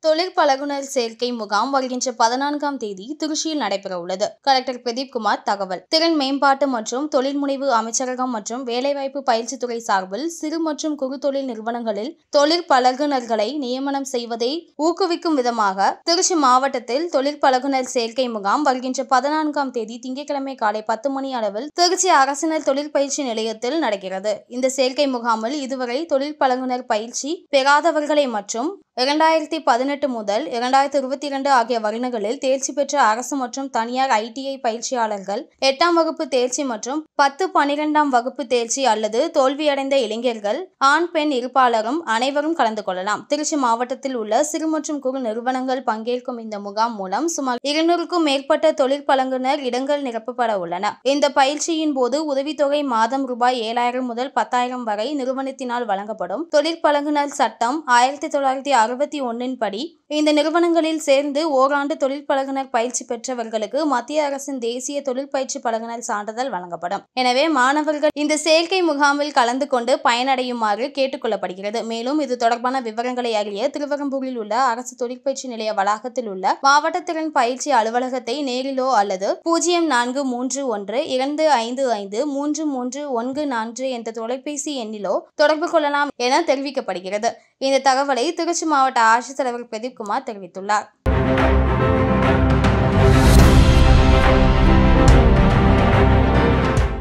தொழிற்பழகுனர் சேர்க்கை முகாம் வருகின்ற பதினான்காம் தேதி திருச்சியில் நடைபெற உள்ளது கலெக்டர் பிரதீப் குமார் தகவல் திறன் மேம்பாட்டு மற்றும் தொழில் முனைவு அமைச்சரகம் மற்றும் வேலைவாய்ப்பு பயிற்சித்துறை சார்பில் சிறு மற்றும் குறு தொழில் நிறுவனங்களில் தொழிற்பழகுனர்களை நியமனம் செய்வதை ஊக்குவிக்கும் விதமாக திருச்சி மாவட்டத்தில் தொழிற்பழகுனர் சேர்க்கை முகாம் வருகின்ற பதினான்காம் தேதி திங்கட்கிழமை காலை பத்து மணி அளவில் திருச்சி அரசினர் தொழிற்பயிற்சி நிலையத்தில் நடக்கிறது இந்த சேர்க்கை முகாமில் இதுவரை தொழில் பழகுனர் பயிற்சி பெறாதவர்களை மற்றும் இரண்டாயிரத்தி பதினெட்டு முதல் இரண்டாயிரத்தி இருபத்தி இரண்டு ஆகிய வருடங்களில் தேர்ச்சி பெற்ற அரசு மற்றும் தனியார் ஐடிஐ பயிற்சியாளர்கள் எட்டாம் வகுப்பு தேர்ச்சி மற்றும் பத்து பனிரெண்டாம் வகுப்பு தேர்ச்சி அல்லது தோல்வியடைந்த இளைஞர்கள் ஆண் பெண் இருப்பாளரும் அனைவரும் கலந்து கொள்ளலாம் திருச்சி மாவட்டத்தில் உள்ள சிறு மற்றும் குறு நிறுவனங்கள் பங்கேற்கும் இந்த முகாம் மூலம் சுமார் இருநூறுக்கும் மேற்பட்ட தொழிற்பழங்குனர் இடங்கள் நிரப்பப்பட உள்ளன இந்த பயிற்சியின் போது உதவித்தொகை மாதம் ரூபாய் ஏழாயிரம் முதல் பத்தாயிரம் வரை நிறுவனத்தினால் வழங்கப்படும் தொழிற்பழங்குனர் சட்டம் ஆயிரத்தி தொள்ளாயிரத்தி அறுபத்தி ஒன்னின் படி இந்த நிறுவனங்களில் சேர்ந்து ஓராண்டு தொழில் பழகுனர் பயிற்சி பெற்றவர்களுக்கு மத்திய அரசின் தேசிய தொழில் பயிற்சி பழகுனர் சான்றிதழ் வழங்கப்படும் எனவே மாணவர்கள் இந்த சேர்க்கை முகாமில் கலந்து கொண்டு பயனடையுமாறு கேட்டுக்கொள்ளப்படுகிறது மேலும் இது தொடர்பான விவரங்களை அறிய திருவரம்பூரில் உள்ள அரசு தொழிற்பயிற்சி நிலைய வளாகத்தில் உள்ள மாவட்ட திறன் பயிற்சி அலுவலகத்தை நேரிலோ அல்லது பூஜ்ஜியம் நான்கு மூன்று ஒன்று இரண்டு ஐந்து ஐந்து மூன்று மூன்று ஒன்று நான்கு என்ற தொலைபேசி எண்ணிலோ தொடர்பு கொள்ளலாம் என தெரிவிக்கப்படுகிறது இந்த தகவலை திருச்சி மாவட்ட ஆட்சித்தலைவர் பிரதீப் குமார் தெரிவித்துள்ளார்